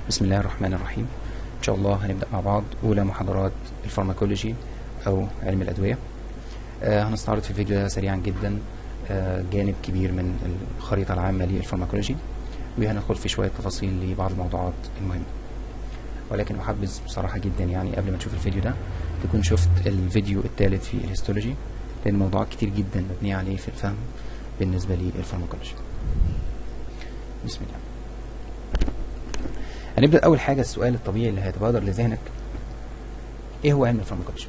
بسم الله الرحمن الرحيم إن شاء الله هنبدأ مع بعض أولى محاضرات الفارماكولوجي أو علم الأدوية آه هنستعرض في الفيديو ده سريعا جدا آه جانب كبير من الخريطة العامة للفارماكولوجي وهندخل في شوية تفاصيل لبعض الموضوعات المهمة ولكن أحبذ بصراحة جدا يعني قبل ما تشوف الفيديو ده تكون شفت الفيديو الثالث في الهيستولوجي لأن موضوعات كتير جدا مبنية عليه في الفهم بالنسبة للفارماكولوجي بسم الله هنبدأ أول حاجة السؤال الطبيعي اللي هيتبادر لذهنك إيه هو علم الفارماكولوجي؟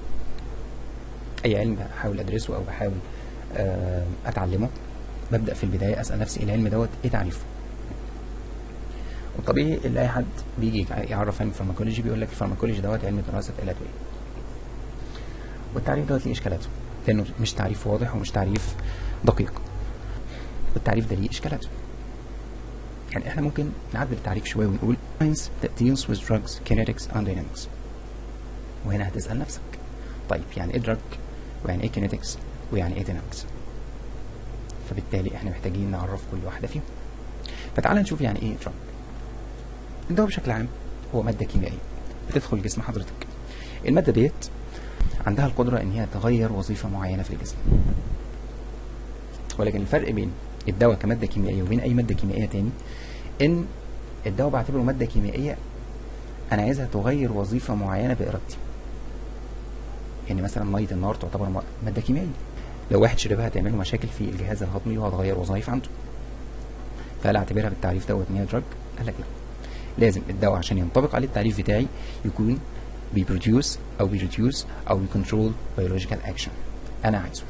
أي علم بحاول أدرسه أو بحاول آه أتعلمه ببدأ في البداية أسأل نفسي العلم دوت إيه تعريفه؟ والطبيعي اللي أي حد بيجي يعرف علم الفارماكولوجي بيقول لك الفارماكولوجي دوت علم دراسة الأدوية والتعريف دوت ليه إشكالاته لأنه مش تعريف واضح ومش تعريف دقيق والتعريف ده ليه إشكالاته يعني احنا ممكن نعدل التعريف شويه ونقول science that deals with drugs kinetics and dynamics وهنا هتسال نفسك طيب يعني ايه drug ويعني ايه kinetics ويعني ايه dynamics فبالتالي احنا محتاجين نعرف كل واحده فيهم فتعال نشوف يعني ايه drug الدواء بشكل عام هو ماده كيميائيه بتدخل جسم حضرتك الماده ديت عندها القدره ان هي تغير وظيفه معينه في الجسم ولكن الفرق بين الدواء كماده كيميائيه وبين اي ماده كيميائيه تاني ان الدواء بعتبره ماده كيميائيه انا عايزها تغير وظيفه معينه بارادتي يعني مثلا ميه النار تعتبر ماده كيميائيه لو واحد شربها هتعمل له مشاكل في الجهاز الهضمي وهتغير وظائف عنده فهل اعتبرها بالتعريف دوت ان هي دراج قال لك لا لازم الدواء عشان ينطبق عليه التعريف بتاعي يكون بيبروديوس او بيريديوس او بيكنترول بيولوجيكال اكشن انا عايزه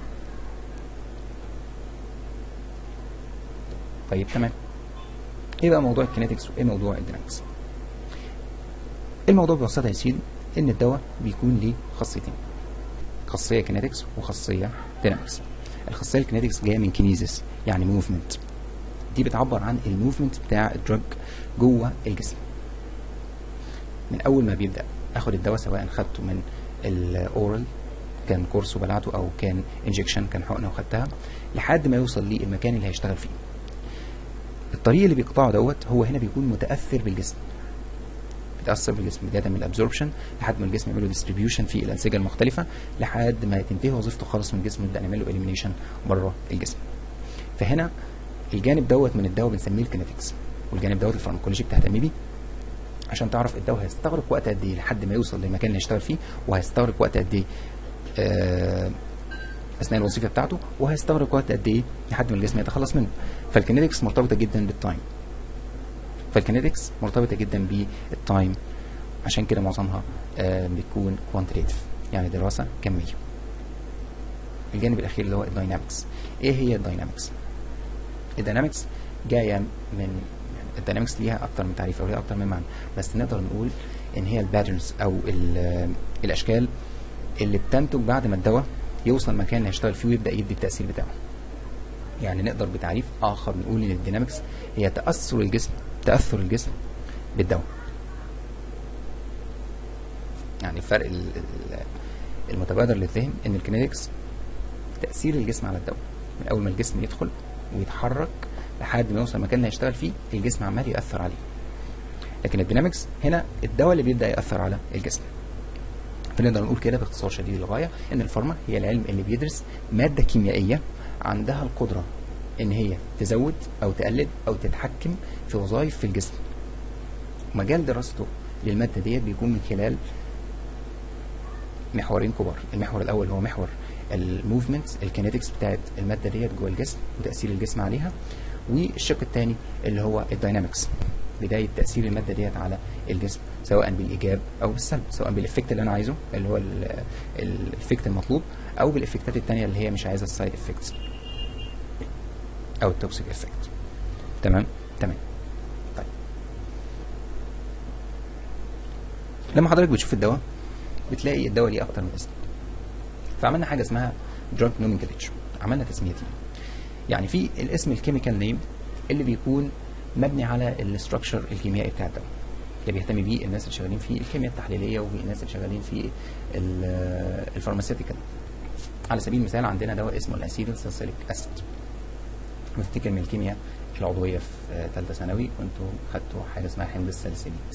طيب تمام ايه بقى موضوع الكينetics وايه موضوع الدينامكس الموضوع ببساطه يا سيدي ان الدواء بيكون ليه خاصيتين خاصيه كينetics وخاصيه دينامكس الخاصيه الكينetics جايه من كينيزيس يعني موفمنت دي بتعبر عن الموفمنت بتاع الدرج جوه الجسم من اول ما بيبدا اخد الدواء سواء خدته من الاورال كان كورس وبلعته او كان انجكشن كان حقنه وخدتها لحد ما يوصل للمكان اللي هيشتغل فيه الطريق اللي بيقطعه دوت هو هنا بيكون متاثر بالجسم بيتاثر بالجسم بدايه من الابزوربشن لحد ما الجسم يعمل له ديستريبيوشن في الانسجه المختلفه لحد ما تنتهي وظيفته خالص من الجسم ونبدا نعمل له اليمينيشن بره الجسم فهنا الجانب دوت من الدواء بنسميه الكينetics والجانب دوت الفارماكولوجي بتهتم بيه عشان تعرف الدواء هيستغرق وقت قد ايه لحد ما يوصل للمكان اللي هيشتغل فيه وهيستغرق وقت قد ايه آه اثناء الوظيفه بتاعته وهيستغرق وقت قد ايه لحد ما الجسم يتخلص منه فالكينetics مرتبطه جدا بالتايم فالكينetics مرتبطه جدا بالتايم عشان كده معظمها آه بتكون كوانتيتيف يعني دراسه كميه الجانب الاخير اللي هو الداينامكس ايه هي الداينامكس الداينامكس جايه من الداينامكس ليها اكتر من تعريف او ليها اكتر من معنى بس نقدر نقول ان هي الباترنز او الاشكال اللي بتنتج بعد ما الدواء يوصل مكان اللي هيشتغل فيه ويبدا يدي التاثير بتاعه يعني نقدر بتعريف اخر نقول ان الدينامكس هي تاثر الجسم تاثر الجسم بالدواء يعني الفرق المتبادر للذهن ان الكينetics تاثير الجسم على الدواء من اول ما الجسم يدخل ويتحرك لحد ما يوصل المكان اللي هيشتغل فيه الجسم عمال ياثر عليه لكن الدينامكس هنا الدواء اللي بيبدا ياثر على الجسم فنقدر نقول كده باختصار شديد للغايه ان الفارما هي العلم اللي بيدرس ماده كيميائيه عندها القدره ان هي تزود او تقلل او تتحكم في وظائف في الجسم مجال دراسته للماده ديت بيكون من خلال محورين كبار المحور الاول هو محور الموفمنت الكينetics بتاعت الماده ديت جوه الجسم وتاثير الجسم عليها والشق الثاني اللي هو الداينامكس بدايه تاثير الماده ديت على الجسم سواء بالايجاب او بالسلب سواء بالافكت اللي انا عايزه اللي هو الافكت المطلوب او بالافكتات الثانيه اللي هي مش عايزه السايد افكتس او التوكسيك افكت تمام تمام طيب لما حضرتك بتشوف الدواء بتلاقي الدواء ليه اكتر من اسم فعملنا حاجه اسمها دراج نومنكلتشر عملنا تسميتين يعني في الاسم الكيميكال نيم اللي بيكون مبني على الاستراكشر الكيميائي بتاع الدواء اللي بيهتم بيه الناس اللي شغالين في الكيمياء التحليليه والناس اللي شغالين في الفارماسيتيكال على سبيل المثال عندنا دواء اسمه الاسيدل سالسيليك اسيد مفتكر من الكيمياء العضويه في ثالثه ثانوي كنتوا خدتوا حاجه اسمها حمض الساليسيليت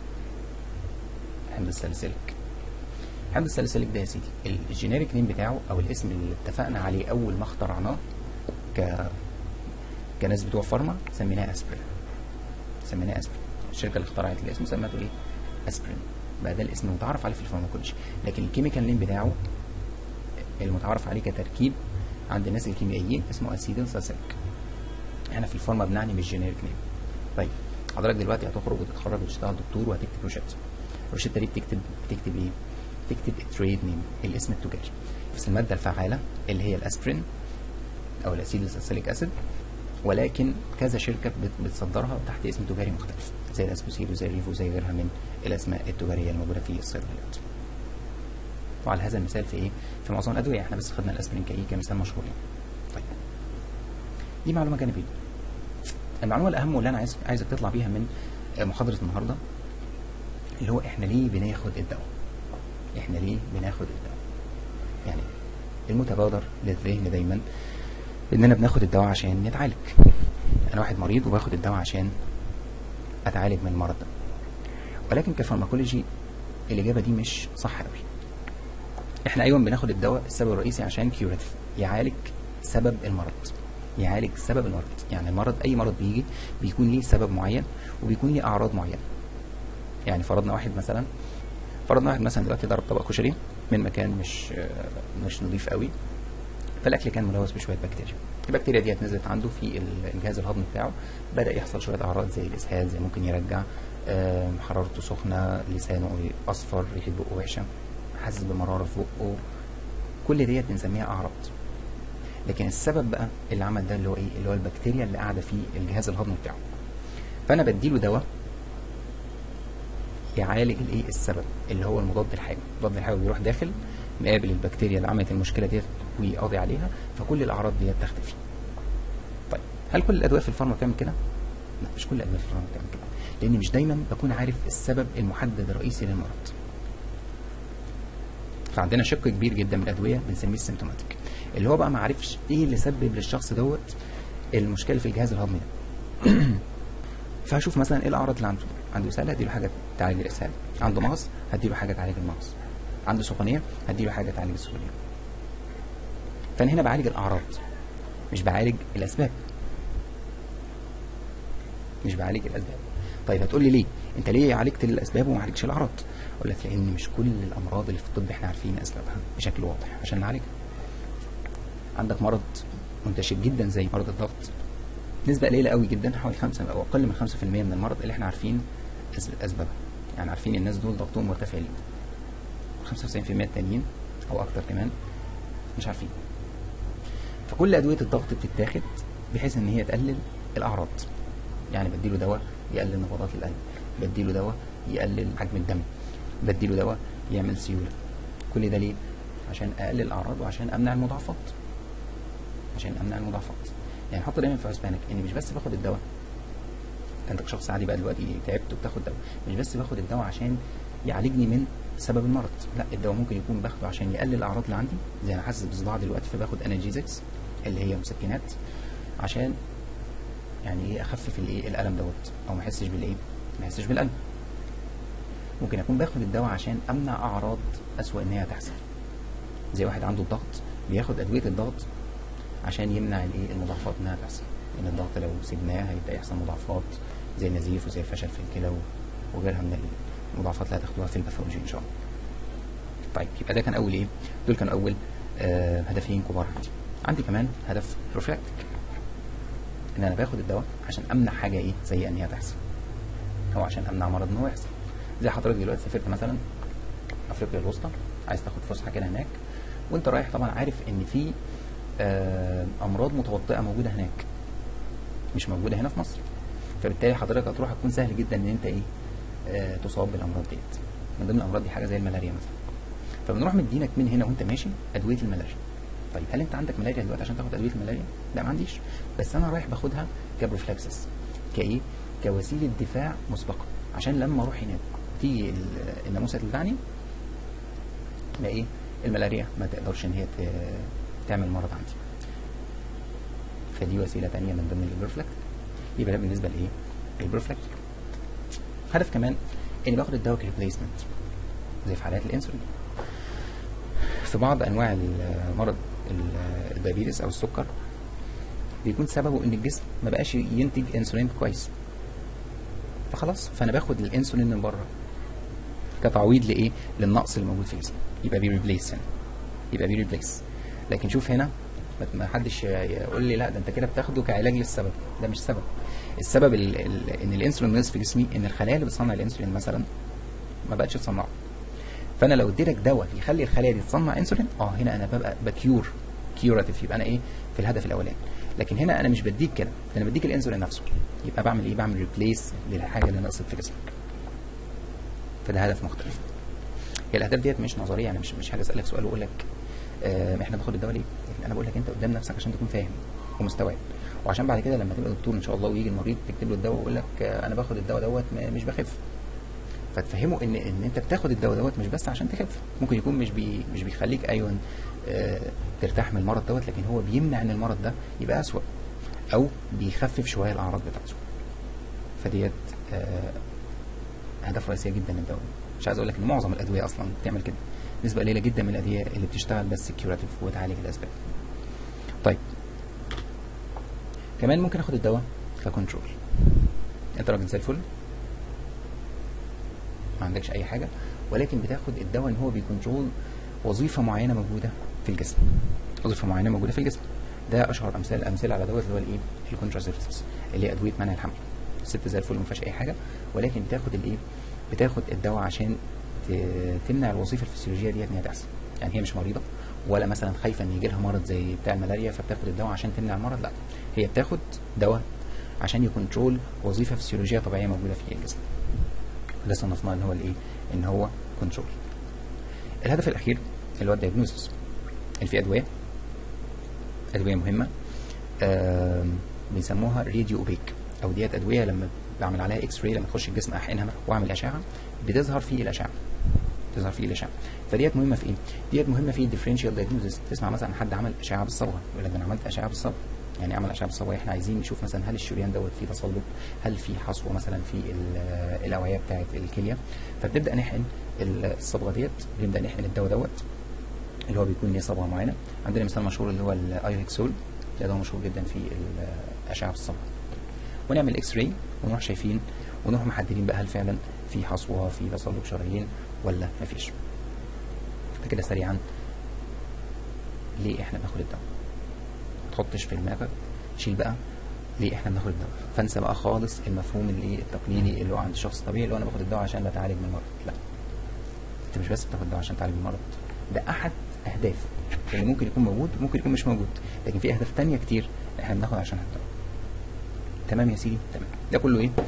حمض الساليسيليك حمض الساليسيليك ده يا سيدي الجينيريك نيم بتاعه او الاسم اللي اتفقنا عليه اول ما اخترعناه ك كناس بتوع فارما سميناه اسبرين سميناه اسبرين الشركه اللي اخترعت الاسم سمته ايه اسبرين بقى ده الاسم المتعارف عليه في الفارماكولوجي لكن الكيميكال نيم بتاعه المتعارف عليه كتركيب عند الناس الكيميائيين اسمه اسيدين ساليسيليك احنا في الفارما بنعني بالجينيريك نيم طيب حضرتك دلوقتي هتخرج وتتخرج وتشتغل دكتور وهتكتب روشته الروشته دي بتكتب بتكتب ايه تكتب التريد نيم الاسم التجاري بس الماده الفعاله اللي هي الاسبرين او الاسيد الساليسيليك اسيد ولكن كذا شركه بت- بتصدرها تحت اسم تجاري مختلف زي الاسبوسيد وزي الريفو وزي غيرها من الاسماء التجاريه الموجوده في الصيدليات وعلى هذا المثال في ايه في معظم الادويه احنا بس خدنا الاسبرين كايه كمثال مشهور يعني طيب دي معلومه جانبيه المعلومه الاهم واللي انا عايز عايزك تطلع بيها من محاضره النهارده اللي هو احنا ليه بناخد الدواء احنا ليه بناخد الدواء يعني المتبادر للذهن دايما اننا بناخد الدواء عشان نتعالج انا واحد مريض وباخد الدواء عشان اتعالج من المرض ده ولكن كفارماكولوجي الاجابه دي مش صح قوي احنا ايوه بناخد الدواء السبب الرئيسي عشان كيوريتيف يعالج سبب المرض يعالج سبب المرض يعني المرض اي مرض بيجي بيكون ليه سبب معين وبيكون ليه اعراض معينه يعني فرضنا واحد مثلا فرضنا واحد مثلا دلوقتي ضرب طبق كشري من مكان مش آه، مش نظيف قوي فالاكل كان ملوث بشويه بكتيريا البكتيريا دي نزلت عنده في ال- الجهاز الهضمي بتاعه بدا يحصل شويه اعراض زي الاسهال زي ممكن يرجع آه، حرارته سخنه لسانه اصفر ريحه بقه وحشه حاسس بمراره في بقه كل ديت بنسميها اعراض لكن السبب بقى اللي عمل ده اللي هو ايه اللي هو البكتيريا اللي قاعده في الجهاز الهضمي بتاعه فانا بديله دواء يعالج الايه السبب اللي هو المضاد الحيوي المضاد الحيوي بيروح داخل مقابل البكتيريا اللي عملت المشكله ديت ويقضي عليها فكل الاعراض ديت تختفي طيب هل كل الادويه في الفارما بتعمل كده لا مش كل الادويه في الفارما بتعمل كده لان مش دايما بكون عارف السبب المحدد الرئيسي للمرض فعندنا شق كبير جدا من الادويه بنسميه السيمتوماتيك اللي هو بقى ما عرفش ايه اللي سبب للشخص دوت المشكله في الجهاز الهضمي ده فهشوف مثلا ايه الاعراض اللي عنده عنده اسهال هديله حاجه تعالج الاسهال عنده مغص هديله حاجه تعالج المغص عنده سخونيه هديله حاجه تعالج السخونيه فانا هنا بعالج الاعراض مش بعالج الاسباب مش بعالج الاسباب طيب هتقول لي ليه انت ليه عالجت الاسباب وما عالجتش الاعراض اقول لك لان مش كل الامراض اللي في الطب احنا عارفين اسبابها بشكل واضح عشان نعالجها عندك مرض منتشر جدا زي مرض الضغط نسبة قليلة قوي جدا حوالي خمسة أو أقل من خمسة في المية من المرض اللي احنا عارفين أس- أسبابها يعني عارفين الناس دول ضغطهم مرتفع ليه خمسة وتسعين في المية التانيين أو أكتر كمان مش عارفين فكل أدوية الضغط بتتاخد بحيث إن هي تقلل الأعراض يعني بديله دواء يقلل نبضات القلب بديله دواء يقلل حجم الدم بديله دواء يعمل سيولة كل ده ليه؟ عشان أقلل الأعراض وعشان أمنع المضاعفات عشان امنع المضاعفات يعني حط دايما في حسبانك ان مش بس باخد الدواء انت شخص عادي بقى دلوقتي تعبت وبتاخد دواء مش بس باخد الدواء عشان يعالجني من سبب المرض لا الدواء ممكن يكون باخده عشان يقلل الاعراض اللي عندي زي انا حاسس بصداع دلوقتي فباخد انالجيزكس اللي هي مسكنات عشان يعني ايه اخفف الايه الالم دوت او ما احسش بالايه ما احسش بالالم ممكن اكون باخد الدواء عشان امنع اعراض اسوأ ان هي تحصل زي واحد عنده الضغط بياخد ادويه الضغط عشان يمنع الايه المضاعفات انها تحصل لان الضغط لو سيبناه هيبدا يحصل مضاعفات زي النزيف وزي الفشل في الكلى و- وغيرها من المضاعفات اللي هتاخدوها في الباثولوجي ان شاء الله. طيب يبقى ده كان اول ايه؟ دول كانوا اول آه هدفين كبار عندي. عندي كمان هدف بروفلاكتيك ان انا باخد الدواء عشان امنع حاجه ايه زي ان هي تحصل او عشان امنع مرض ان هو يحصل زي حضرتك دلوقتي سافرت مثلا افريقيا الوسطى عايز تاخد فسحه كده هناك وانت رايح طبعا عارف ان في آه، امراض متوطئه موجوده هناك مش موجوده هنا في مصر فبالتالي حضرتك هتروح هتكون سهل جدا ان انت ايه آه، تصاب بالامراض ديت من ضمن الامراض دي حاجه زي الملاريا مثلا فبنروح مدينك من هنا وانت ماشي ادويه الملاريا طيب هل انت عندك ملاريا دلوقتي عشان تاخد ادويه الملاريا لا ما عنديش بس انا رايح باخدها كبروفلاكسس كايه كوسيله دفاع مسبقه عشان لما اروح هناك تيجي ال- الناموسه تلدعني ما ايه الملاريا ما تقدرش ان هي ت- تعمل مرض عندي فدي وسيله ثانيه من ضمن البروفلاكتيك يبقى ده بالنسبه لايه البروفلاكتيك هدف كمان اني باخد الدواء كريبليسمنت زي في حالات الانسولين في بعض انواع المرض ال- الدايابيتس او السكر بيكون سببه ان الجسم ما بقاش ينتج انسولين كويس فخلاص فانا باخد الانسولين من بره كتعويض لايه للنقص اللي موجود في الجسم يبقى بيريبليس هنا يبقى بيريبليس لكن شوف هنا ما- ما حدش يقول لي لا ده انت كده بتاخده كعلاج للسبب ده مش سبب السبب ال ال ان الانسولين نقص في جسمي ان الخلايا اللي بتصنع الانسولين مثلا ما بقتش تصنعه فانا لو اديتك دواء يخلي الخلايا دي تصنع انسولين اه هنا انا ببقى بكيور كيوراتيف يبقى انا ايه في الهدف الاولاني لكن هنا انا مش بديك كده ده انا بديك الانسولين نفسه يبقى بعمل ايه بعمل ريبليس للحاجه اللي نقصت في جسمك فده هدف مختلف هي الاهداف ديت مش نظريه يعني مش مش حاجه اسالك سؤال واقول لك آه احنا بناخد الدواء ليه؟ لكن انا بقول لك انت قدام نفسك عشان تكون فاهم ومستوعب وعشان بعد كده لما تبقى دكتور ان شاء الله ويجي المريض تكتب له الدواء ويقول لك آه انا باخد الدواء دوت م- مش بخف فتفهمه ان ان انت بتاخد الدواء دوت مش بس عشان تخف ممكن يكون مش بي مش بيخليك ايوه آه ترتاح من المرض دوت لكن هو بيمنع ان المرض ده يبقى اسوأ او بيخفف شويه الاعراض بتاعته فديت آه اهداف رئيسيه جدا للدواء مش عايز اقول لك ان معظم الادويه اصلا بتعمل كده نسبه قليله جدا من الادويه اللي بتشتغل بس كيوراتيف وتعالج الاسباب طيب كمان ممكن اخد الدواء ككنترول انت راجل زي الفل ما عندكش اي حاجه ولكن بتاخد الدواء ان هو بيكنترول وظيفه معينه موجوده في الجسم وظيفه معينه موجوده في الجسم ده اشهر امثال امثله على دوت اللي هو الايه الكونتراسيبتيفز اللي هي ادويه منع الحمل الست زي الفل ما فيهاش اي حاجه ولكن بتاخد الايه بتاخد الدواء عشان ت- تمنع الوظيفه الفسيولوجيه ديت ان هي تحصل يعني هي مش مريضه ولا مثلا خايفه ان يجي لها مرض زي بتاع الملاريا فبتاخد الدواء عشان تمنع المرض لا هي بتاخد دواء عشان يكنترول وظيفه فسيولوجيه طبيعيه موجوده في الجسم ده صنفناه ان هو الايه ان هو كنترول الهدف الاخير اللي هو الدايجنوستس اللي فيه ادويه ادويه مهمه آم، بيسموها راديو اوبيك او ديت ادويه لما بعمل عليها اكس راي لما تخش الجسم احقنها واعمل اشعه بتظهر في الاشعه تظهر في الاشعه فديت مهمه في ايه؟ ديت مهمه في الديفرنشال دايجنوستس تسمع مثلا حد عمل اشعه بالصبغه يقول لك ده انا عملت اشعه بالصبغه يعني عمل اشعه بالصبغه احنا عايزين نشوف مثلا هل الشريان دوت فيه تصلب هل في حصوه مثلا في ال- الاوعيه بتاعه الكليه فبنبدا نحقن الصبغه ديت بنبدا نحقن الدواء دوت اللي هو بيكون ليه صبغه معينه عندنا مثال مشهور اللي هو الايهكسول ده دواء مشهور جدا في الاشعه بالصبغه ونعمل اكس راي ونروح شايفين ونروح محددين بقى هل فعلا في حصوه في تصلب شرايين ولا مفيش ده كده سريعا ليه احنا بناخد الدواء ما تحطش في دماغك شيل بقى ليه احنا بناخد الدواء فانسى بقى خالص المفهوم اللي التقليدي اللي هو عند الشخص الطبيعي اللي هو انا باخد الدواء عشان بتعالج من المرض لا انت مش بس بتاخد الدواء عشان تعالج من المرض ده احد اهداف اللي ممكن يكون موجود ممكن يكون مش موجود لكن في اهداف تانية كتير احنا بناخد عشان الدواء تمام يا سيدي تمام ده كله ايه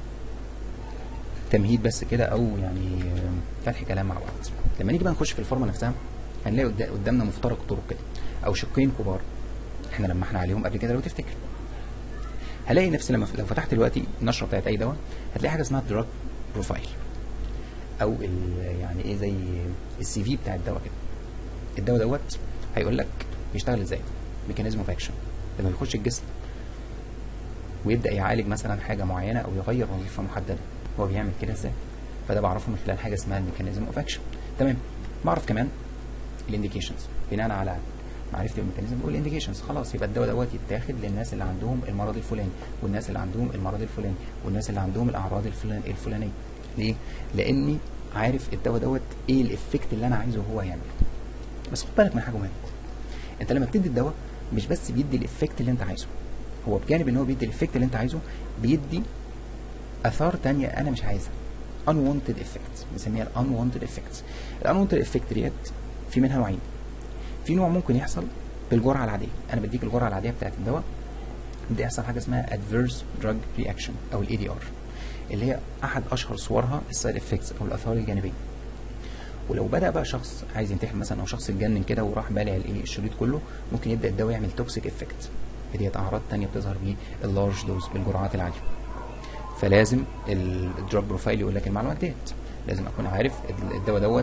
تمهيد بس كده او يعني آه، فتح كلام مع بعض لما نيجي بقى نخش في الفورمه نفسها هنلاقي قدا- قدامنا مفترق طرق كده او شقين كبار احنا لما احنا عليهم قبل كده لو تفتكر هلاقي نفسي لما لو فتحت دلوقتي النشره بتاعت اي دواء هتلاقي حاجه اسمها دراج بروفايل او ال- يعني ايه زي السي في بتاع الدواء كده الدواء دوت هيقول لك بيشتغل ازاي ميكانيزم اوف اكشن لما يخش الجسم ويبدا يعالج مثلا حاجه معينه او يغير وظيفه محدده هو بيعمل كده ازاي فده بعرفه من خلال حاجه اسمها الميكانيزم اوف اكشن تمام بعرف كمان الانديكيشنز بناء على معرفتي بالميكانيزم بقول الانديكيشنز خلاص يبقى الدواء دوت يتاخد للناس اللي عندهم المرض الفلاني والناس اللي عندهم المرض الفلاني والناس اللي عندهم الاعراض الفلان الفلانيه ليه لاني عارف الدواء دوت ايه الافكت اللي انا عايزه هو يعمله بس خد بالك من حاجه مهمه انت لما بتدي الدواء مش بس بيدي الافكت اللي انت عايزه هو بجانب ان هو بيدي الافكت اللي انت عايزه بيدي اثار تانية انا مش عايزها unwanted effects بنسميها ال unwanted effects ال unwanted effect ديت في منها نوعين في نوع ممكن يحصل بالجرعه العاديه انا بديك الجرعه العاديه بتاعت الدواء بدا يحصل حاجه اسمها adverse drug reaction او الاي دي ار اللي هي احد اشهر صورها السايد افكتس او الاثار الجانبيه ولو بدا بقى شخص عايز ينتحر مثلا او شخص اتجنن كده وراح بالع الايه الشريط كله ممكن يبدا الدواء يعمل توكسيك افكت ديت اعراض تانية بتظهر بيه اللارج دوز بالجرعات العاليه فلازم الدراج بروفايل يقول لك المعلومات ديت لازم اكون عارف ال- الدواء دوت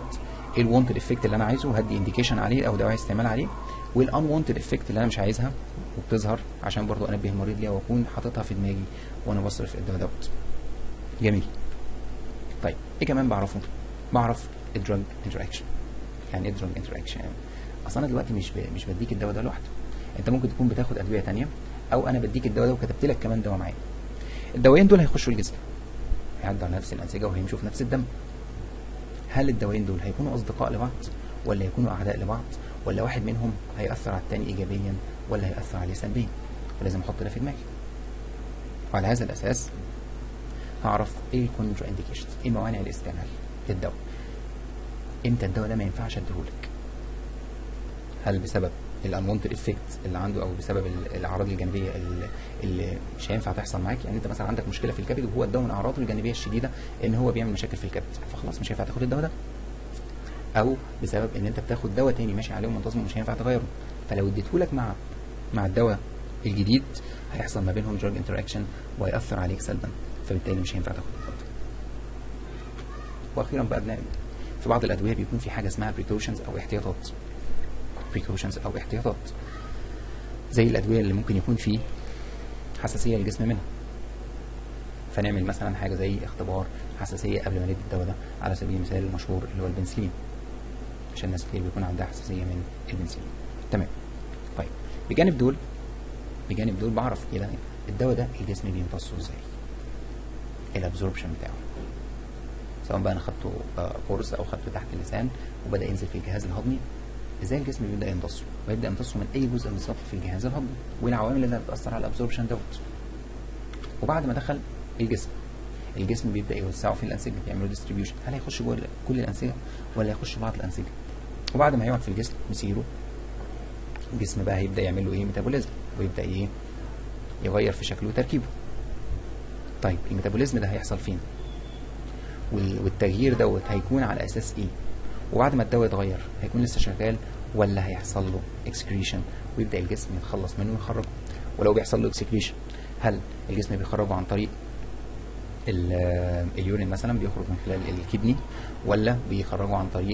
ايه الوانتد افكت اللي انا عايزه وهدي انديكيشن عليه او دواعي استعمال عليه والان وانتد افكت اللي انا مش عايزها وبتظهر عشان برضو انبه المريض ليها واكون حاططها في دماغي وانا بصرف الدواء دوت جميل طيب ايه كمان بعرفه بعرف الدراج انتراكشن يعني ايه دراج انتراكشن يعني اصل انا دلوقتي مش ب... مش بديك الدواء ده لوحده انت ممكن تكون بتاخد ادويه تانية او انا بديك الدواء ده وكتبت لك كمان دواء معايا الدوايين دول هيخشوا الجسم هيعدوا على نفس الانسجه وهيمشوا في نفس الدم هل الدوايين دول هيكونوا اصدقاء لبعض ولا يكونوا اعداء لبعض ولا واحد منهم هيأثر على الثاني ايجابيا ولا هيأثر عليه سلبيا ولازم احط ده في دماغي وعلى هذا الاساس هعرف ايه الكونترا انديكيشنز ايه موانع الاستعمال للدواء امتى الدواء ده ما ينفعش اديهولك هل بسبب الانونتد افكت اللي عنده او بسبب الاعراض الجانبيه اللي, اللي مش هينفع تحصل معاك يعني انت مثلا عندك مشكله في الكبد وهو الدواء من اعراضه الجانبيه الشديده ان هو بيعمل مشاكل في الكبد فخلاص مش هينفع تاخد الدواء ده او بسبب ان انت بتاخد دواء تاني ماشي عليه ومنتظم ومش هينفع تغيره فلو اديتهولك مع مع الدواء الجديد هيحصل ما بينهم دراج انتراكشن وهيأثر عليك سلبا فبالتالي مش هينفع تاخد الدواء واخيرا بقى بنعمل في بعض الادويه بيكون في حاجه اسمها بريكوشنز او احتياطات بريكوشنز او احتياطات زي الادويه اللي ممكن يكون فيه حساسيه للجسم منها فنعمل مثلا حاجه زي اختبار حساسيه قبل ما ندي الدواء ده على سبيل المثال المشهور اللي هو البنسلين عشان الناس كتير بيكون عندها حساسيه من البنسلين تمام طيب بجانب دول بجانب دول بعرف كده الدواء ده الجسم بيمتصه ازاي الابزوربشن بتاعه سواء بقى انا خدته كورس او خدته تحت اللسان وبدا ينزل في الجهاز الهضمي ازاي الجسم بيبدا يمتصه ويبدا يمتصه من اي جزء بالظبط في الجهاز الهضمي والعوامل اللي بتاثر على الابزوربشن دوت وبعد ما دخل الجسم الجسم بيبدا يوزعه في الانسجه يعملوا ديستريبيوشن هل هيخش جوه كل الانسجه ولا هيخش بعض الانسجه وبعد ما يقعد في الجسم مسيره الجسم بقى هيبدا يعمل له ايه ميتابوليزم ويبدا ايه يغير في شكله وتركيبه طيب الميتابوليزم ده هيحصل فين والتغيير دوت هيكون على اساس ايه وبعد ما الدواء يتغير هيكون لسه شغال ولا هيحصل له اكسكريشن ويبدا الجسم يتخلص منه ويخرجه ولو بيحصل له اكسكريشن هل الجسم بيخرجه عن طريق اليورين مثلا بيخرج من خلال الكدني ولا بيخرجه عن طريق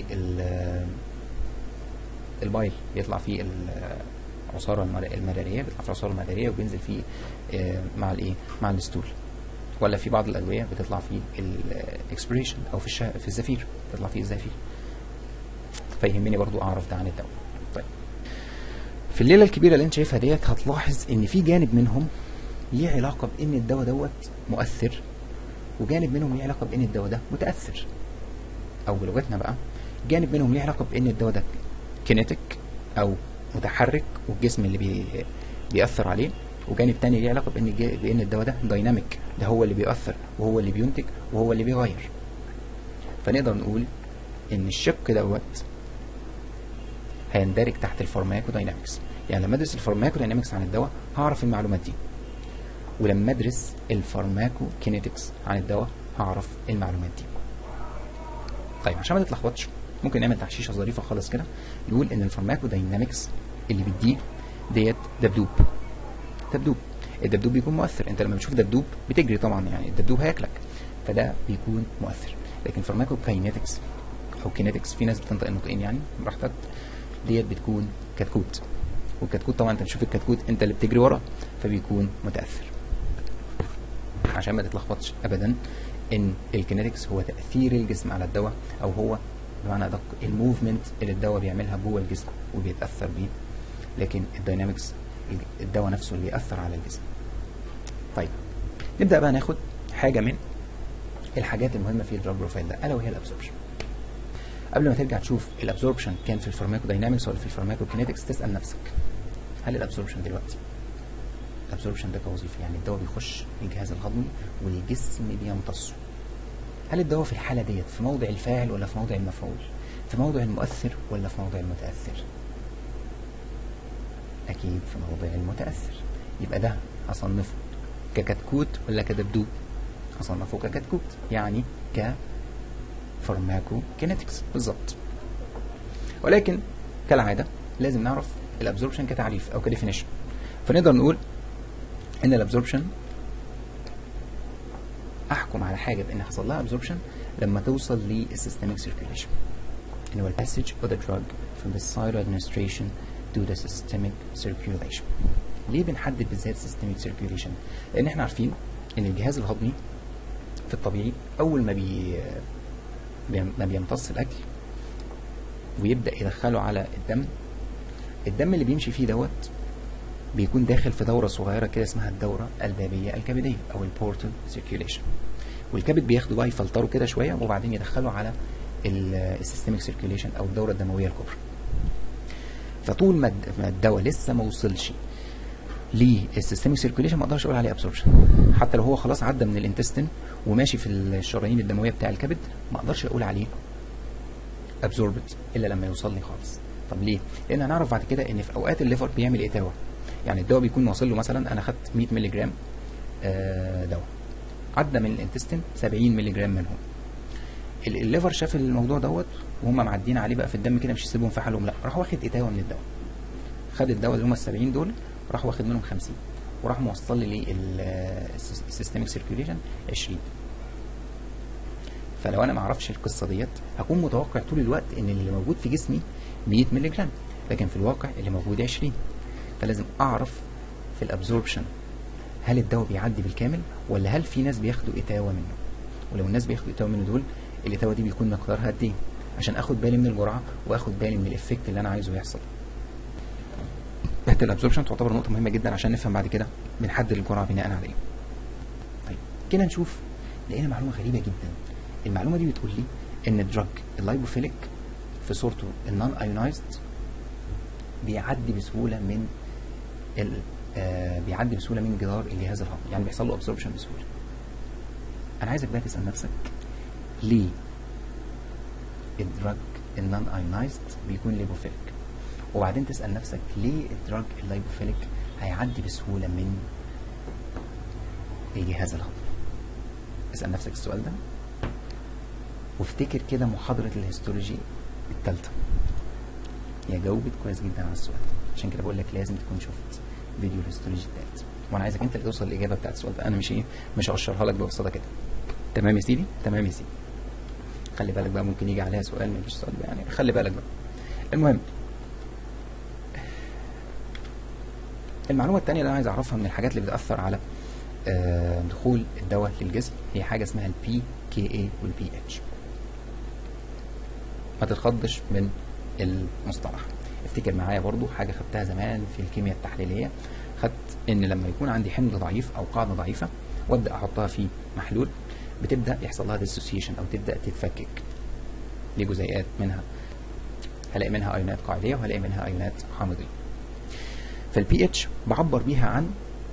البايل بيطلع فيه العصاره المراريه بيطلع في العصاره المراريه وبينزل فيه مع الايه مع الستول ولا في بعض الادويه بتطلع في الاكسبريشن او في الشه... في الزفير بتطلع فيه الزفير فيهمني برضو اعرف ده عن الدواء طيب في الليله الكبيره اللي انت شايفها ديت هتلاحظ ان في جانب منهم ليه علاقه بان الدواء دوت مؤثر وجانب منهم ليه علاقه بان الدواء ده متاثر او بلغتنا بقى جانب منهم ليه علاقه بان الدواء ده كينيتيك او متحرك والجسم اللي بي بيأثر عليه وجانب تاني ليه علاقه بان بان الدواء ده دايناميك ده هو اللي بيأثر وهو اللي بينتج وهو اللي بيغير فنقدر نقول ان الشق دوت هيندرج تحت الفارماكو داينامكس يعني لما ادرس الفارماكو داينامكس عن الدواء هعرف المعلومات دي ولما ادرس الفارماكو كينيتكس عن الدواء هعرف المعلومات دي طيب عشان ما تتلخبطش ممكن نعمل تحشيشه ظريفه خالص كده نقول ان الفارماكو داينامكس اللي بيديه ديت دبدوب دبدوب الدبدوب بيكون مؤثر انت لما بتشوف دبدوب بتجري طبعا يعني الدبدوب هياكلك فده بيكون مؤثر لكن فارماكو كاينيتكس او كينيتكس في ناس بتنطق النطقين يعني براحتك ديت بتكون كتكوت والكتكوت طبعا انت بتشوف الكتكوت انت اللي بتجري وراه فبيكون متاثر عشان ما تتلخبطش ابدا ان الكينيتكس هو تاثير الجسم على الدواء او هو بمعنى ادق الموفمنت اللي الدواء بيعملها جوه الجسم وبيتاثر بيه لكن الداينامكس الدواء نفسه اللي بيأثر على الجسم طيب نبدا بقى ناخد حاجه من الحاجات المهمه في الدراج بروفايل ده الا وهي الابسوربشن قبل ما ترجع تشوف الابسوربشن كان في الفارماكو داينامكس ولا في الفارماكو كينيتكس تسال نفسك هل الابسوربشن دلوقتي الابسوربشن ده كوظيفه يعني الدواء بيخش الجهاز الهضمي والجسم بيمتصه هل الدواء في الحاله ديت في موضع الفاعل ولا في موضع المفعول في موضع المؤثر ولا في موضع المتاثر اكيد في موضع المتاثر يبقى ده هصنفه ككتكوت ولا كدبدوب هصنفه ككتكوت يعني ك فارماكو كينيتكس بالظبط ولكن كالعاده لازم نعرف الابزوربشن كتعريف او كديفينيشن فنقدر نقول ان الابزوربشن احكم على حاجه بان حصل لها ابزوربشن لما توصل للسيستميك سيركيوليشن ان هو passage of the drug from the site of administration to the systemic circulation ليه بنحدد بالذات systemic circulation لان احنا عارفين ان الجهاز الهضمي في الطبيعي اول ما بي بي- ما بيمتص الاكل ويبدا يدخله على الدم الدم اللي بيمشي فيه دوت بيكون داخل في دوره صغيره كده اسمها الدوره البابيه الكبديه او البورتال سيركيوليشن والكبد بياخده بقى يفلتره كده شويه وبعدين يدخله على السيستميك سيركيوليشن او الدوره الدمويه الكبرى فطول ما الد- ما الدواء لسه ما وصلش للسيستميك سيركيوليشن ما اقدرش اقول عليه ابسوربشن حتى لو هو خلاص عدى من الانتستين وماشي في الشرايين الدمويه بتاع الكبد ما اقدرش اقول عليه ابزوربت الا لما يوصل لي خالص طب ليه لان هنعرف بعد كده ان في اوقات الليفر بيعمل اتاوه يعني الدواء بيكون واصل له مثلا انا خدت 100 مللي جرام آه، دواء عدى من الانتستين 70 مللي جرام منهم ال- الليفر شاف الموضوع دوت وهم معديين عليه بقى في الدم كده مش يسيبهم في حالهم لا راح واخد اتاوه من الدواء خد الدواء اللي هم ال 70 دول راح واخد منهم 50 وراح موصل لي للسيستميك سيركيوليشن 20 فلو انا ما اعرفش القصه ديت هكون متوقع طول الوقت ان اللي موجود في جسمي 100 مللي جرام لكن في الواقع اللي موجود 20 فلازم اعرف في الابزوربشن هل الدواء بيعدي بالكامل ولا هل في ناس بياخدوا اتاوه منه ولو الناس بياخدوا اتاوه منه دول الاتاوه دي بيكون مقدارها قد ايه عشان اخد بالي من الجرعه واخد بالي من الافكت اللي انا عايزه يحصل تحت الابزوربشن تعتبر نقطه مهمه جدا عشان نفهم بعد كده بنحدد الجرعه بناء على ايه طيب كده نشوف لقينا معلومه غريبه جدا المعلومه دي بتقول لي ان الدراج اللايبوفيليك في صورته النون ايونايزد بيعدي بسهوله من ال آه بيعدي بسهوله من جدار الجهاز الهضمي يعني بيحصل له ابزوربشن بسهوله انا عايزك بقى تسال نفسك ليه الدراج النون ايونايزد بيكون ليبوفيليك وبعدين تسال نفسك ليه الدراج اللايبوفيليك هيعدي بسهوله من الجهاز الهضمي اسال نفسك السؤال ده وافتكر كده محاضره الهيستولوجي الثالثه هي جاوبت كويس جدا على السؤال عشان كده بقول لك لازم تكون شفت فيديو الهيستولوجي الثالث وانا عايزك انت اللي توصل للاجابه بتاعت السؤال ده انا مش ايه مش هقشرها لك ببساطه كده تمام يا سيدي تمام يا سيدي خلي بالك بقى ممكن يجي عليها سؤال ما يجيش سؤال بقى يعني خلي بالك بقى المهم المعلومه الثانيه اللي انا عايز اعرفها من الحاجات اللي بتاثر على آه، دخول الدواء للجسم هي حاجه اسمها البي كي اي والبي اتش ما تتخضش من المصطلح افتكر معايا برضو حاجه خدتها زمان في الكيمياء التحليليه خدت ان لما يكون عندي حمض ضعيف او قاعده ضعيفه وابدا احطها في محلول بتبدا يحصل لها ديسوسيشن او تبدا تتفكك لجزيئات منها هلاقي منها ايونات قاعديه وهلاقي منها ايونات حامضيه فالبي اتش بعبر بيها عن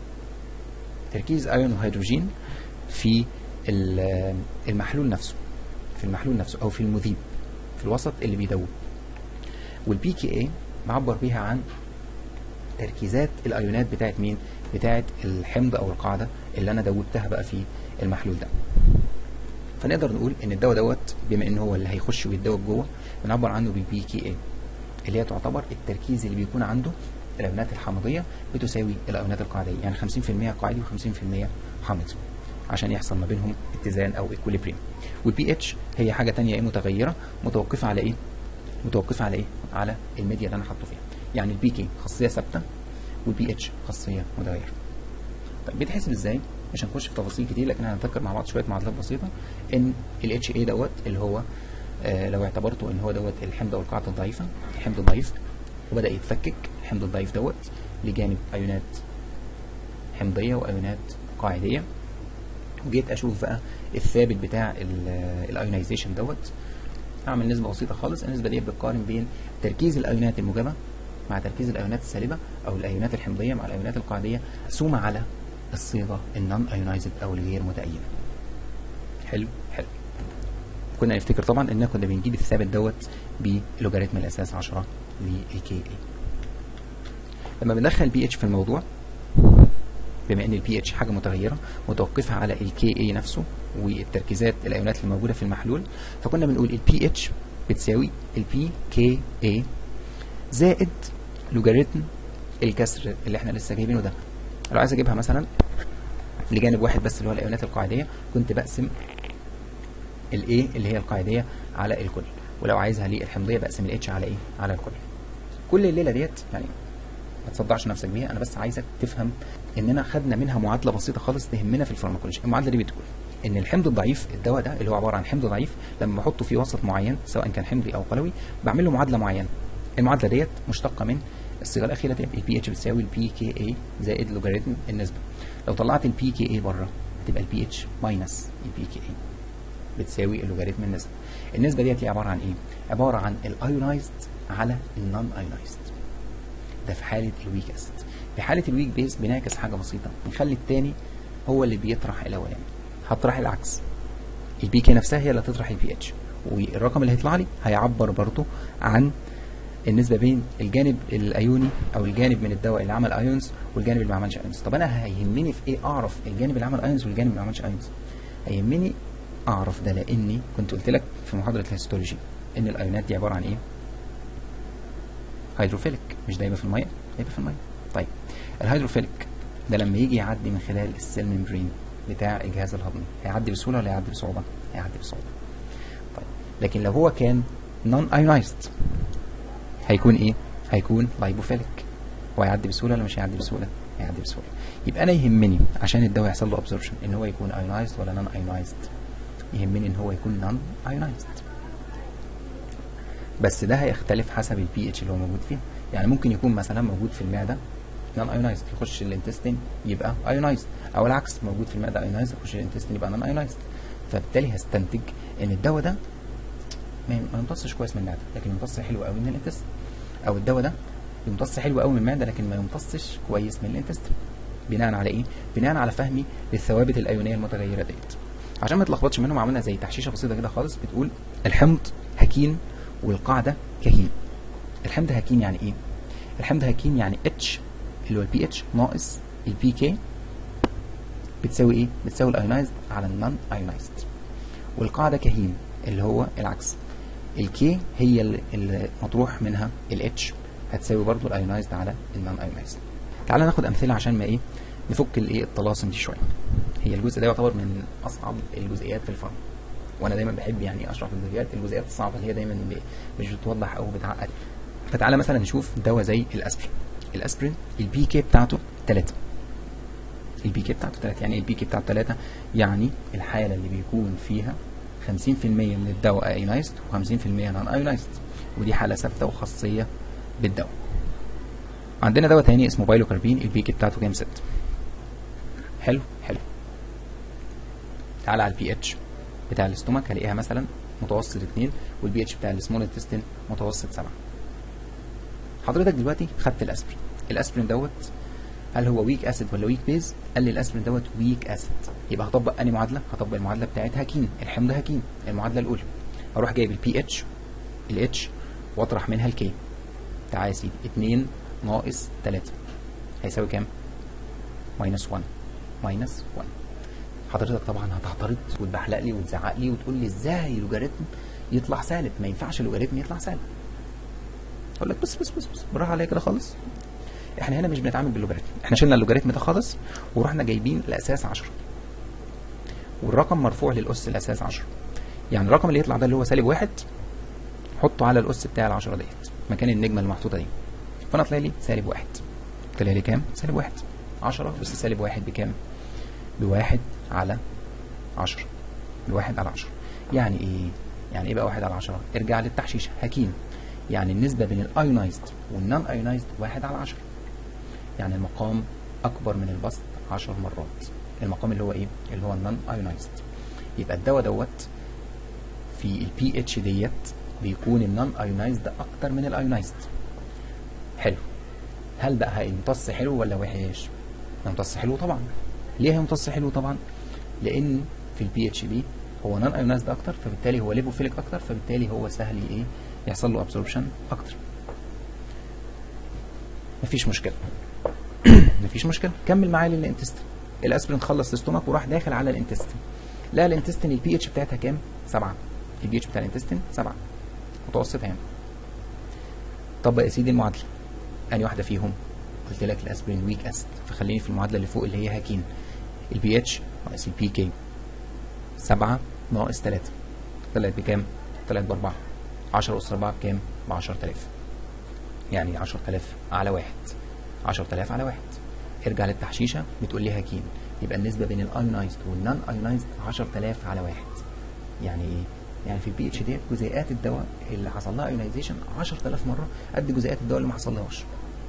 تركيز ايون وهيدروجين في ال- المحلول نفسه في المحلول نفسه او في المذيب في الوسط اللي بيدوب والبي كي اي بعبر بيها عن تركيزات الايونات بتاعت مين بتاعت الحمض او القاعده اللي انا دوبتها بقى في المحلول ده فنقدر نقول ان الدواء دوت بما ان هو اللي هيخش ويتدوب جوه بنعبر عنه بالبي كي اي اللي هي تعتبر التركيز اللي بيكون عنده الايونات الحامضيه بتساوي الايونات القاعديه يعني 50% قاعدي و50% حامضي عشان يحصل ما بينهم اتزان او ايكوليبريم والبي اتش هي حاجه تانية ايه متغيره متوقفه على ايه متوقفه على ايه على الميديا اللي انا حاطه فيها يعني البي كي خاصيه ثابته والبي اتش خاصيه متغيره طيب بيتحسب ازاي مش هنخش في تفاصيل كتير لكن هنفكر مع بعض شويه معادلات بسيطه ان الاتش اي دوت اللي هو آه لو اعتبرته ان هو دوت الحمض او القاعده الضعيفه الحمض الضعيف وبدا يتفكك الحمض الضعيف دوت لجانب ايونات حمضيه وايونات قاعديه وجيت اشوف بقى الثابت بتاع الايونايزيشن دوت اعمل نسبه بسيطه خالص النسبه دي بتقارن بين تركيز الايونات الموجبه مع تركيز الايونات السالبه او الايونات الحمضيه مع الايونات القاعديه ثم على الصيغه النون ايونايزد او الغير متأينه حلو حلو كنا نفتكر طبعا ان كنا بنجيب الثابت دوت بلوجاريتم الاساس 10 للكي اي لما بندخل البي اتش في الموضوع بما ان البي اتش حاجه متغيره متوقفه على الكي اي نفسه والتركيزات الايونات اللي موجوده في المحلول فكنا بنقول البي اتش بتساوي البي كي اي زائد لوجاريتم الكسر اللي احنا لسه جايبينه ده لو عايز اجيبها مثلا لجانب واحد بس اللي هو الايونات القاعديه كنت بقسم الاي اللي هي القاعديه على الكل ولو عايزها للحمضيه بقسم الاتش على ايه على الكل كل الليله ديت يعني ما تصدعش نفسك بيها انا بس عايزك تفهم اننا خدنا منها معادله بسيطه خالص تهمنا في الفارماكولوجي المعادله دي بتقول ان الحمض الضعيف الدواء ده اللي هو عباره عن حمض ضعيف لما بحطه في وسط معين سواء كان حمضي او قلوي بعمل له معادله معينه المعادله ديت مشتقه من الصيغه الاخيره ديت البي اتش بتساوي البي كي اي زائد لوغاريتم النسبه لو طلعت البي كي اي بره هتبقى البي اتش ماينس البي كي اي بتساوي اللوغاريتم النسبه النسبه ديت هي عباره عن ايه عباره عن الايونايزد على النون ايونايزد ده في حاله الويك اسيد في حاله الويك بيز بنعكس حاجه بسيطه نخلي الثاني هو اللي بيطرح الاولاني هطرح العكس البي كي نفسها هي اللي هتطرح البي اتش والرقم اللي هيطلع لي هيعبر برضو عن النسبه بين الجانب الايوني او الجانب من الدواء اللي عمل ايونز والجانب اللي ما عملش ايونز طب انا هيهمني في ايه اعرف الجانب اللي عمل ايونز والجانب اللي ما عملش ايونز هيهمني اعرف ده لاني كنت قلت لك في محاضره الهيستولوجي ان الايونات دي عباره عن ايه هيدروفيليك مش دايبه في الميه دايبه في الميه طيب الهيدروفيليك ده لما يجي يعدي من خلال السيل ميمبرين بتاع الجهاز الهضمي هيعدي بسهوله ولا هيعدي بصعوبه هيعدي بصعوبه طيب لكن لو هو كان نون ايونايزد هيكون ايه هيكون لايبوفيليك هو هيعدي بسهوله ولا مش هيعدي بسهوله هيعدي بسهوله يبقى انا يهمني عشان الدواء يحصل له ابزوربشن ان هو يكون ايونايزد ولا نون ايونايزد يهمني ان هو يكون نون ايونايزد بس ده هيختلف حسب البي اتش اللي هو موجود فيه يعني ممكن يكون مثلا موجود في المعده نون ايونايزد يخش الانتستين يبقى ايونايزد او العكس موجود في المعده ايونايزد يخش الانتستين يبقى نون ايونايزد فبالتالي هستنتج ان الدواء ده ما يمتصش كويس من المعده لكن يمتص حلو قوي من الانتستين او الدواء ده يمتص حلو قوي من المعده لكن ما يمتصش كويس من الانتستين بناء على ايه بناء على فهمي للثوابت الايونيه المتغيره ديت عشان ما تلخبطش منهم عملنا زي تحشيشه بسيطه كده خالص بتقول الحمض هكين والقاعده كهين الحمض هكين يعني ايه الحمض هكين يعني اتش اللي هو البي اتش ناقص البي كي بتساوي ايه بتساوي الايونايزد على النون ايونايزد والقاعده كهين اللي هو العكس الكي هي اللي مطروح منها الاتش هتساوي برضو الايونايزد على النون ايونايزد تعال ناخد امثله عشان ما ايه نفك الايه الطلاسم دي شويه هي الجزء ده يعتبر من اصعب الجزئيات في الفرن وانا دايما بحب يعني اشرح الجزئيات الجزئيات الصعبه اللي هي دايما مش بتوضح او بتعقد فتعالى مثلا نشوف دواء زي الاسبرين الاسبرين البي كي بتاعته 3 البي كي بتاعته 3 يعني البي كي بتاعته 3 يعني الحاله اللي بيكون فيها 50% من الدواء ايونايزد و50% نون ايونايزد ودي حاله ثابته وخاصيه بالدواء عندنا دواء تاني اسمه بايلوكاربين البي كي بتاعته كام 6 حلو حلو تعالى على البي اتش بتاع الاستومك هلاقيها مثلا متوسط 2 والبي اتش بتاع السمول انتستين متوسط 7 حضرتك دلوقتي خدت الاسبرين الاسبرين دوت هل هو ويك اسيد ولا ويك بيز قال لي الاسبرين دوت ويك اسيد يبقى هطبق انهي معادله هطبق المعادله بتاعت هكين الحمض هكين المعادله الاولى اروح جايب البي اتش الاتش واطرح منها الكي تعالى يا سيدي 2 ناقص 3 هيساوي كام ماينس 1 ماينس 1 حضرتك طبعا هتعترض وتبحلق لي وتزعق لي وتقول لي ازاي لوجاريتم يطلع سالب ما ينفعش لوجاريتم يطلع سالب اقول لك بص بص بص بص بالراحه عليا كده خالص احنا هنا مش بنتعامل باللوجاريتم احنا شلنا اللوجاريتم ده خالص ورحنا جايبين الاساس 10 والرقم مرفوع للاس الاساس 10 يعني الرقم اللي يطلع ده اللي هو سالب واحد حطه على الاس بتاع ال 10 ديت مكان النجمه المحطوطه دي فانا طلع لي سالب واحد طلع لي كام؟ سالب واحد 10 بس سالب واحد بكام؟ بواحد على 10 بواحد على 10 يعني ايه؟ يعني ايه بقى واحد على 10 ارجع للتحشيشه هكين يعني النسبة بين الايونايزد والنون ايونايزد واحد على 10 يعني المقام اكبر من البسط 10 مرات المقام اللي هو ايه؟ اللي هو النون ايونايزد يبقى الدواء دوت في البي اتش ديت بيكون النون ايونايزد اكتر من الايونايزد حلو هل بقى هيمتص حلو ولا وحش؟ هيمتص حلو طبعا ليه هيمتص حلو طبعا؟ لان في البي اتش دي هو نون ايونايزد اكتر فبالتالي هو ليبوفيليك اكتر فبالتالي هو سهل ايه؟ يحصل له ابسوربشن اكتر. مفيش مشكله. مفيش مشكله كمل معايا للانتستين. الاسبرين خلص الاستومك وراح داخل على الانتستين. لا الانتستين البي اتش بتاعتها كام؟ 7 البي اتش بتاع الانتستين 7 متوسط يعني. طب يا سيدي المعادله انهي واحده فيهم؟ قلت لك الاسبرين ويك اسيد فخليني في المعادله اللي فوق اللي هي هاكين البي اتش ناقص البي كي 7 ناقص 3 طلعت بكام؟ طلعت باربعه 10 اس 4 بكام؟ ب 10000 يعني 10000 على واحد 10000 على واحد ارجع للتحشيشه بتقول لي هكين يبقى النسبه بين الايونايزد والنون ايونايزد 10000 على واحد يعني ايه؟ يعني في البي اتش ديت جزيئات الدواء اللي حصل لها ايونايزيشن 10000 مره قد جزيئات الدواء اللي ما حصلهاش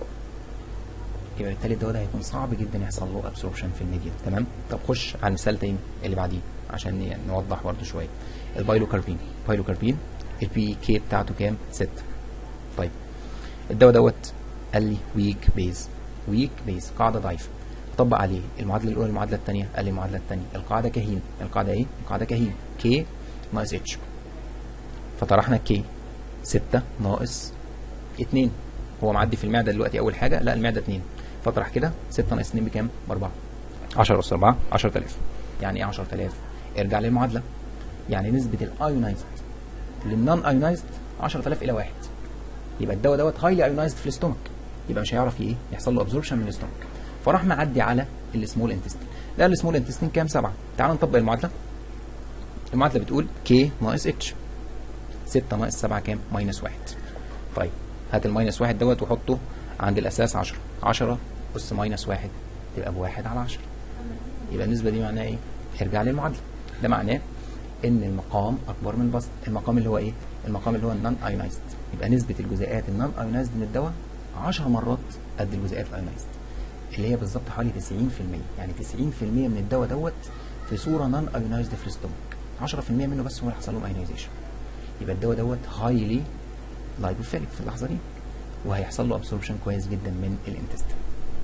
يبقى بالتالي الدواء ده هيكون صعب جدا يحصل له ابسوربشن في الميديا تمام طب خش على المثال تاني اللي بعديه عشان ن- نوضح برضه شويه البايلوكاربين بايلوكاربين البي كي بتاعته كام 6 طيب الدواء دوت قال لي ويك بيز ويك بيز قاعده ضعيفه طبق عليه المعادله الاولى المعادله الثانيه قال لي المعادله الثانيه القاعده كهين القاعده ايه القاعده كهين كي ناقص اتش فطرحنا كي 6 ناقص 2 هو معدي في المعده دلوقتي اول حاجه لا المعده 2 فاطرح كده 6 ناقص 2 بكام؟ ب 4 10 اس 4 10000 يعني ايه 10000 ارجع للمعادله يعني نسبه الايونايزد للنون ايونايزد 10000 الى 1 يبقى الدواء دوت هايلي ايونايزد في الاستومك يبقى مش هيعرف ايه يحصل له ابزوربشن من الاستومك فراح معدي على السمول انتستين لا السمول انتستين كام 7 تعال نطبق المعادله المعادله بتقول كي ناقص اتش 6 ناقص 7 كام؟ ماينس 1 طيب هات الماينس 1 دوت وحطه عند الاساس 10 10 اس ماينس 1 تبقى بواحد على 10 يبقى النسبه دي معناها ايه؟ ارجع للمعادله ده معناه ان المقام اكبر من البسط المقام اللي هو ايه؟ المقام اللي هو النون ايونايزد يبقى نسبه الجزيئات النون ايونايزد من الدواء 10 مرات قد الجزيئات الايونايزد اللي هي بالظبط حوالي 90% يعني 90% من الدواء دوت في صوره نون ايونايزد في الاستومك 10% منه بس هو اللي حصل له ايونايزيشن يبقى الدواء دوت هايلي لايبوفيليك في اللحظه دي وهيحصل له ابسوربشن كويس جدا من الانتستين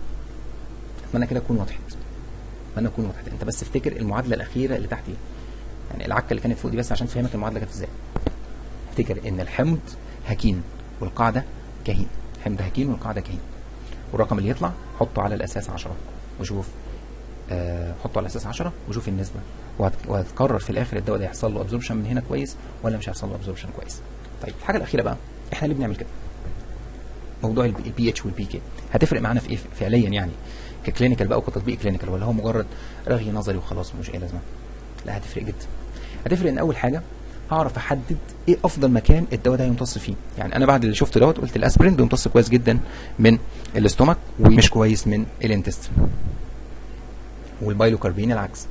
اتمنى كده تكون وضحت اتمنى تكون وضحت انت بس افتكر المعادله الاخيره اللي تحت دي يعني العكه اللي كانت فوق دي بس عشان تفهمك المعادله كانت ازاي افتكر ان الحمض هكين والقاعده كهين حمض هكين والقاعده كهين والرقم اللي يطلع حطه على الاساس 10 وشوف آه حطه على اساس 10 وشوف النسبه وهت- وهتقرر في الاخر الدواء ده يحصل له ابزوربشن من هنا كويس ولا مش هيحصل له ابزوربشن كويس طيب الحاجه الاخيره بقى احنا ليه بنعمل كده موضوع البي اتش والبي كي هتفرق معانا في ايه فعليا يعني ككلينيكال بقى وكتطبيق كلينيكال ولا هو مجرد رغي نظري وخلاص مش اي لازمه لا هتفرق جدا هتفرق ان اول حاجه هعرف احدد ايه افضل مكان الدواء ده يمتص فيه يعني انا بعد اللي شفته دوت قلت الاسبرين بيمتص كويس جدا من الاستومك ومش كويس من الانتستين والبايلوكاربين العكس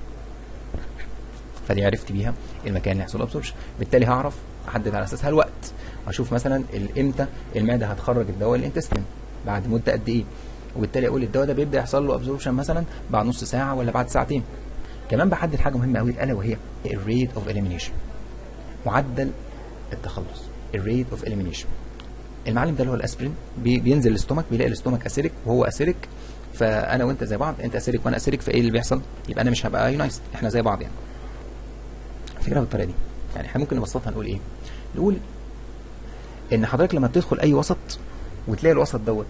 فدي عرفت بيها المكان اللي هيحصل ابسوربشن بالتالي هعرف احدد على اساسها الوقت اشوف مثلا ال- امتى المعده هتخرج الدواء الانتستين بعد مده قد ايه وبالتالي اقول الدواء ده بيبدا يحصل له ابسوربشن مثلا بعد نص ساعه ولا بعد ساعتين كمان بحدد حاجه مهمه قوي الا وهي الريت اوف اليمينيشن معدل التخلص الريت اوف اليمينيشن المعلم ده اللي هو الاسبرين بي بينزل الاستومك بيلاقي الاستومك اسيريك وهو اسيريك فانا وانت زي بعض انت اسيريك وانا اسيريك فايه اللي بيحصل يبقى انا مش هبقى ايونايزد احنا زي بعض يعني فكره بالطريقه دي يعني احنا ممكن نبسطها نقول ايه نقول ان حضرتك لما بتدخل اي وسط وتلاقي الوسط دوت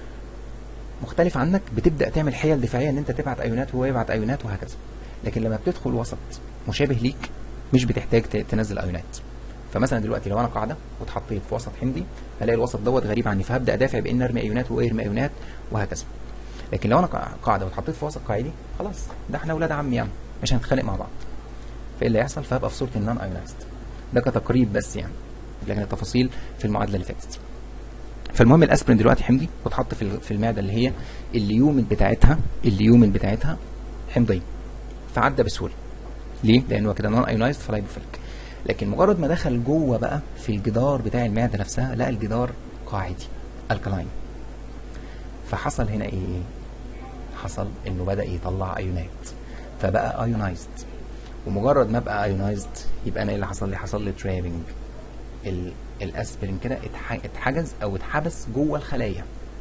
مختلف عنك بتبدا تعمل حيل دفاعيه ان انت تبعت ايونات وهو يبعت ايونات وهكذا لكن لما بتدخل وسط مشابه ليك مش بتحتاج ت- تنزل ايونات فمثلا دلوقتي لو انا قاعده واتحطيت في وسط حمضي هلاقي الوسط دوت غريب عني فهبدا ادافع بان ارمي ايونات وهو يرمي ايونات وهكذا لكن لو انا قا- قاعده واتحطيت في وسط قاعدي خلاص ده احنا اولاد عم يعني مش هنتخانق مع بعض فايه اللي هيحصل فهبقى في صوره النون ايونايزد ده كتقريب بس يعني لكن التفاصيل في المعادله اللي فاتت فالمهم الاسبرين دلوقتي حمضي واتحط في ال- في المعده اللي هي اليومن بتاعتها اليومن بتاعتها حمضيه فعدى بسهوله ليه؟ لانه كده نون ايونايزد فلايبوفيليك لكن مجرد ما دخل جوه بقى في الجدار بتاع المعده نفسها لقى الجدار قاعدي الكلاين فحصل هنا ايه؟ حصل انه بدا يطلع ايونات فبقى ايونايزد ومجرد ما ابقى ايونايزد يبقى انا ايه اللي حصل لي؟ حصل لي ترابنج الاسبرين كده اتح- اتحجز او اتحبس جوه الخلايا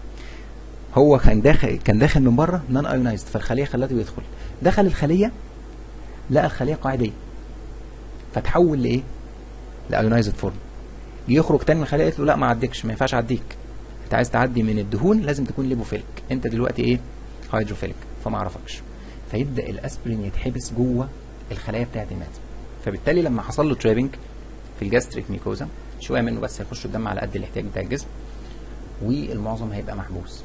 هو كان داخل كان داخل من بره نون ايونايزد فالخليه خلته يدخل دخل الخليه لقى الخليه قاعديه فتحول لايه؟ لايونايزد فورم يخرج تاني من الخليه قالت له لا ما عديكش ما ينفعش اعديك انت عايز تعدي من الدهون لازم تكون ليبوفيلك انت دلوقتي ايه؟ هيدروفيلك فما اعرفكش فيبدا الاسبرين يتحبس جوه الخلايا بتاعت المعده فبالتالي لما حصل له ترابنج في الجاستريك ميكوزا شويه منه بس هيخش الدم على قد الاحتياج بتاع الجسم والمعظم هيبقى محبوس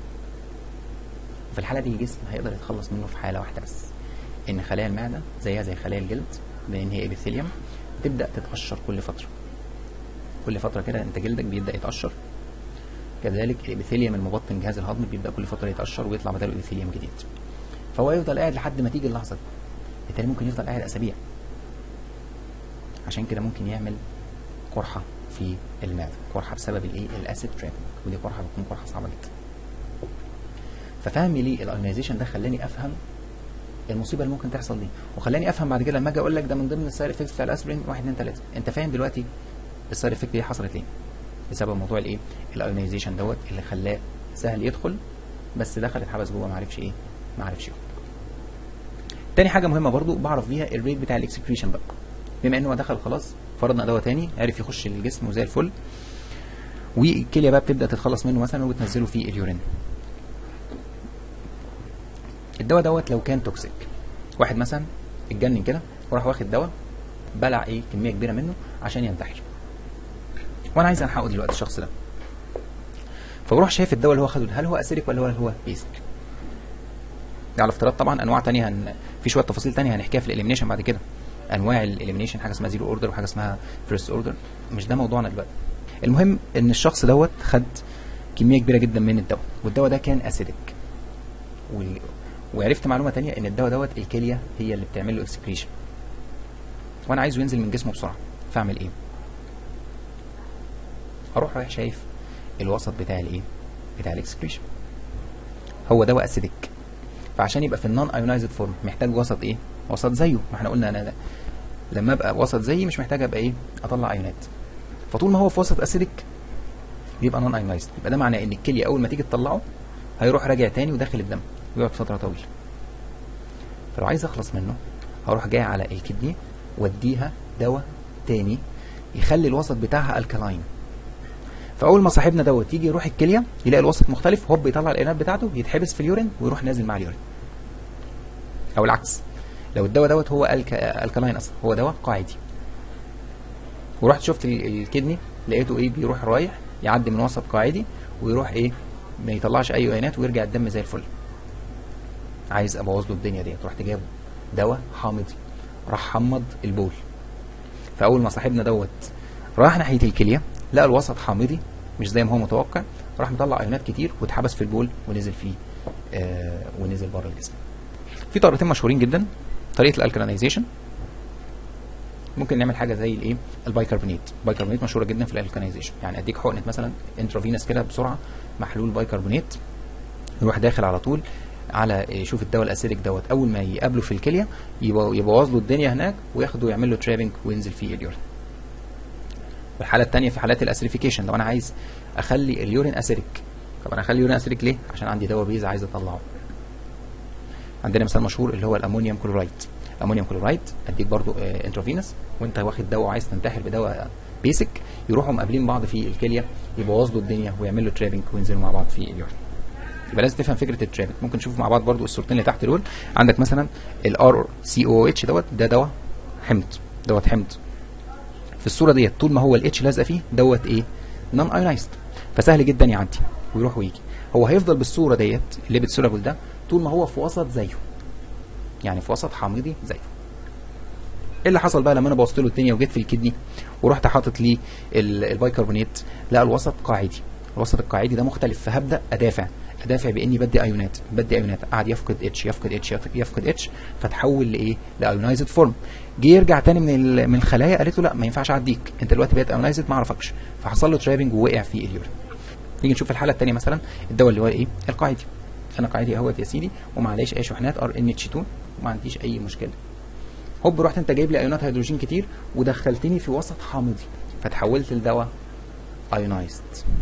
في الحاله دي الجسم هيقدر يتخلص منه في حاله واحده بس ان خلايا المعده زيها زي خلايا الجلد بان هي ابيثيليوم تبدا تتقشر كل فتره كل فتره كده انت جلدك بيبدا يتقشر كذلك الابيثيليوم المبطن جهاز الهضم بيبدا كل فتره يتقشر ويطلع بداله ابيثيليوم جديد فهو يفضل قاعد لحد ما تيجي اللحظه دي بالتالي ممكن يفضل قاعد اسابيع عشان كده ممكن يعمل قرحه في المعده قرحه بسبب الايه الاسيد تراب ودي قرحه بتكون قرحه صعبه جدا ففهمي ليه الايونيزيشن ده خلاني افهم المصيبه اللي ممكن تحصل دي وخلاني افهم بعد كده لما اجي اقول لك ده من ضمن السايد افكتس بتاع الاسبرين 1 2 3 انت فاهم دلوقتي السايد افكت دي حصلت ليه بسبب موضوع الايه الايونيزيشن دوت اللي خلاه سهل يدخل بس دخل اتحبس جوه ما عرفش ايه ما عرفش يخرج تاني حاجه مهمه برضو بعرف بيها الريت بتاع الاكسكريشن بقى بما انه دخل خلاص فرضنا دواء تاني عرف يخش الجسم وزي الفل والكليه بقى بتبدا تتخلص منه مثلا وبتنزله في اليورين الدواء دوت لو كان توكسيك واحد مثلا اتجنن كده وراح واخد دواء بلع ايه كميه كبيره منه عشان ينتحر وانا عايز الحقه دلوقتي الشخص ده فبروح شايف الدواء اللي هو خده ده، هل هو اسيريك ولا هو هو بيسك ده على افتراض طبعا انواع تانية هن... في شويه تفاصيل تانية هنحكيها في الاليمينيشن بعد كده انواع الاليمينيشن حاجه اسمها زيرو اوردر وحاجه اسمها فيرست اوردر مش ده موضوعنا دلوقتي المهم ان الشخص دوت خد كميه كبيره جدا من الدواء والدواء ده كان اسيدك و... وعرفت معلومه تانية ان الدواء دوت الكليه هي اللي بتعمل له اكسكريشن وانا عايزه ينزل من جسمه بسرعه فاعمل ايه اروح رايح شايف الوسط بتاع الايه بتاع الاكسكريشن هو دواء اسيدك فعشان يبقى في النون ايونايزد فورم محتاج وسط ايه وسط زيه ما احنا قلنا انا لما ابقى وسط زيي مش محتاج ابقى ايه اطلع ايونات فطول ما هو في وسط اسيدك بيبقى نون ايونايزد يبقى ده معناه ان الكليه اول ما تيجي تطلعه هيروح راجع تاني وداخل الدم ويقعد فتره طويله فلو عايز اخلص منه هروح جاي على الكدني واديها دواء تاني يخلي الوسط بتاعها الكلاين فاول ما صاحبنا دوت يجي يروح الكليه يلاقي الوسط مختلف هوب يطلع الايونات بتاعته يتحبس في اليورين ويروح نازل مع اليورين او العكس لو الدواء دوت هو الك... الكلاين اصلا هو دواء قاعدي ورحت شفت ال- الكدني لقيته ايه بيروح رايح يعدي من وسط قاعدي ويروح ايه ما يطلعش اي ايونات ويرجع الدم زي الفل عايز ابوظ له الدنيا ديت رحت جايبه دواء حامضي راح حمض البول فاول ما صاحبنا دوت راح ناحيه الكليه لقى الوسط حامضي مش زي ما هو متوقع راح مطلع ايونات كتير واتحبس في البول ونزل فيه آه ونزل بره الجسم في طريقتين مشهورين جدا طريقه الالكالينيزيشن ممكن نعمل حاجه زي الايه البايكربونات البايكربونات مشهوره جدا في الالكالينيزيشن يعني اديك حقنه مثلا انترافينس كده بسرعه محلول بايكربونات يروح داخل على طول على يشوف الدواء الاسيدك دوت اول ما يقابله في الكليه يبو- يبوظ له الدنيا هناك وياخده ويعمل له ترابنج وينزل فيه اليورين والحاله الثانيه في حالات الاسيديفيكيشن لو انا عايز اخلي اليورين اسيدك طب انا اخلي اليورين اسيدك ليه عشان عندي دواء بيز عايز اطلعه عندنا مثال مشهور اللي هو الامونيوم كلورايد امونيوم كلورايد اديك برضو آه انترافينس وانت واخد دواء وعايز تنتحر بدواء بيسك يروحوا مقابلين بعض في الكليه يبوظ له الدنيا ويعمل له ترابنج وينزلوا مع بعض في اليورين يبقى لازم تفهم فكره الترابنج ممكن نشوف مع بعض برضو الصورتين اللي تحت دول عندك مثلا الار سي او اتش دوت ده دواء حمض دوت حمض في الصوره ديت طول ما هو الاتش لازقه فيه دوت ايه نون ايونايزد فسهل جدا يعدي ويروح ويجي هو هيفضل بالصوره ديت الليبيد سولابل ده طول ما هو في وسط زيه يعني في وسط حامضي زيه ايه اللي حصل بقى لما انا بوظت له الدنيا وجيت في الكدني ورحت حاطط ليه ال- البايكربونات لا الوسط قاعدي الوسط القاعدي ده مختلف فهبدا ادافع ادافع باني بدي ايونات بدي ايونات قعد يفقد اتش يفقد اتش يفقد اتش فتحول لايه لايونايزد فورم جه يرجع تاني من ال- من الخلايا قالت له لا ما ينفعش اعديك انت دلوقتي بقيت ايونايزد ما اعرفكش فحصل له ترابنج ووقع في اليورين نيجي نشوف الحاله الثانيه مثلا الدواء اللي هو ايه القاعدي انا قاعدي اهوت يا سيدي ومعليش اي شحنات ار ان اتش 2 وما عنديش اي مشكله هوب رحت انت جايب لي ايونات هيدروجين كتير ودخلتني في وسط حامضي فتحولت لدواء ايونايزد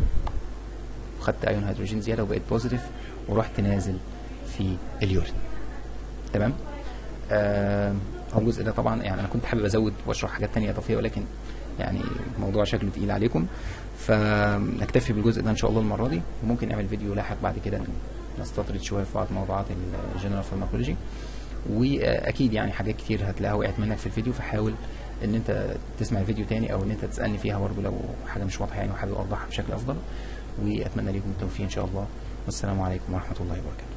وخدت ايون هيدروجين زياده وبقيت بوزيتيف ورحت نازل في اليورين تمام آه هو الجزء ده طبعا يعني انا كنت حابب ازود واشرح حاجات تانية اضافيه ولكن يعني الموضوع شكله تقيل عليكم فنكتفي بالجزء ده ان شاء الله المره دي وممكن نعمل فيديو لاحق بعد كده نستطرد شويه في بعض موضوعات الجنرال فارماكولوجي واكيد يعني حاجات كتير هتلاقيها وقعت منك في الفيديو فحاول ان انت تسمع الفيديو تاني او ان انت تسالني فيها برضه لو حاجه مش واضحه يعني وحابب اوضحها بشكل افضل واتمنى لكم التوفيق ان شاء الله والسلام عليكم ورحمه الله وبركاته